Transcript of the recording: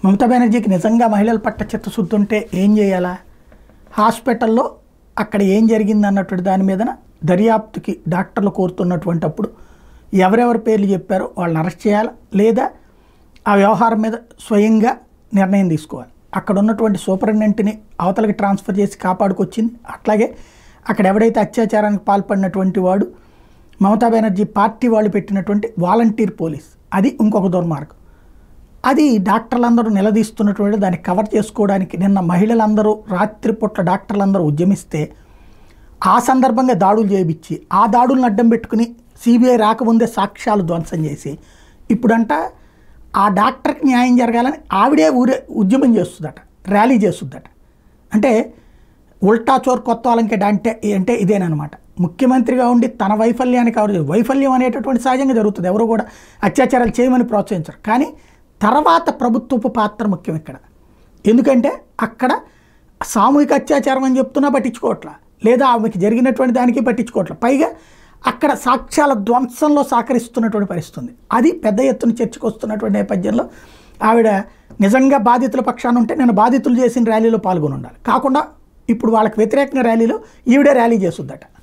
మమతా బెనర్జీకి నిజంగా మహిళల పట్ల చిత్తశుద్ధి ఉంటే ఏం చేయాలా హాస్పిటల్లో అక్కడ ఏం జరిగింది అన్నటువంటి దాని మీదన దర్యాప్తుకి డాక్టర్లు కోరుతున్నటువంటి అప్పుడు ఎవరెవరి పేర్లు చెప్పారో వాళ్ళని అరెస్ట్ చేయాలి లేదా ఆ వ్యవహారం మీద స్వయంగా నిర్ణయం తీసుకోవాలి అక్కడ ఉన్నటువంటి సూపరింటెండెంట్ని అవతలకి ట్రాన్స్ఫర్ చేసి కాపాడుకొచ్చింది అట్లాగే అక్కడ ఎవడైతే అత్యాచారానికి పాల్పడినటువంటి వాడు మమతా బెనర్జీ పార్టీ వాళ్ళు పెట్టినటువంటి వాలంటీర్ పోలీస్ అది ఇంకొక దుర్మార్గం అది డాక్టర్లందరూ నిలదీస్తున్నటువంటి దాన్ని కవర్ చేసుకోవడానికి నిన్న మహిళలందరూ రాత్రిపూట్ల డాక్టర్లందరూ ఉద్యమిస్తే ఆ సందర్భంగా దాడులు చేయించి ఆ దాడులను అడ్డం పెట్టుకుని సిబిఐ రాకముందే సాక్ష్యాలు ధ్వంసం చేసి ఇప్పుడంట ఆ డాక్టర్కి న్యాయం జరగాలని ఆవిడే ఊరే ఉద్యమం చేస్తుందట ర్యాలీ చేస్తుందట అంటే ఉల్టా చోర్ కొత్త వాళ్ళకి అంటే అంటే ఇదేనమాట ముఖ్యమంత్రిగా ఉండి తన వైఫల్యానికి ఎవరు వైఫల్యం అనేటటువంటి సహజంగా జరుగుతుంది ఎవరు కూడా అత్యాచారాలు చేయమని ప్రోత్సహించరు కానీ తర్వాత ప్రభుత్వపు పాత్ర ముఖ్యం ఇక్కడ ఎందుకంటే అక్కడ సామూహిక అత్యాచారం అని చెప్తున్నా పట్టించుకోవట్లా లేదా ఆమెకి జరిగినటువంటి దానికి పట్టించుకోవట్లా పైగా అక్కడ సాక్ష్యాల ధ్వంసంలో సహకరిస్తున్నటువంటి పరిస్థితి ఉంది అది పెద్ద ఎత్తున చర్చకు వస్తున్నటువంటి నేపథ్యంలో ఆవిడ నిజంగా బాధితుల పక్షాన ఉంటే నేను బాధితులు చేసిన ర్యాలీలో పాల్గొని ఉండాలి కాకుండా ఇప్పుడు వాళ్ళకి వ్యతిరేకంగా ర్యాలీలో ఈవిడే ర్యాలీ చేస్తుందట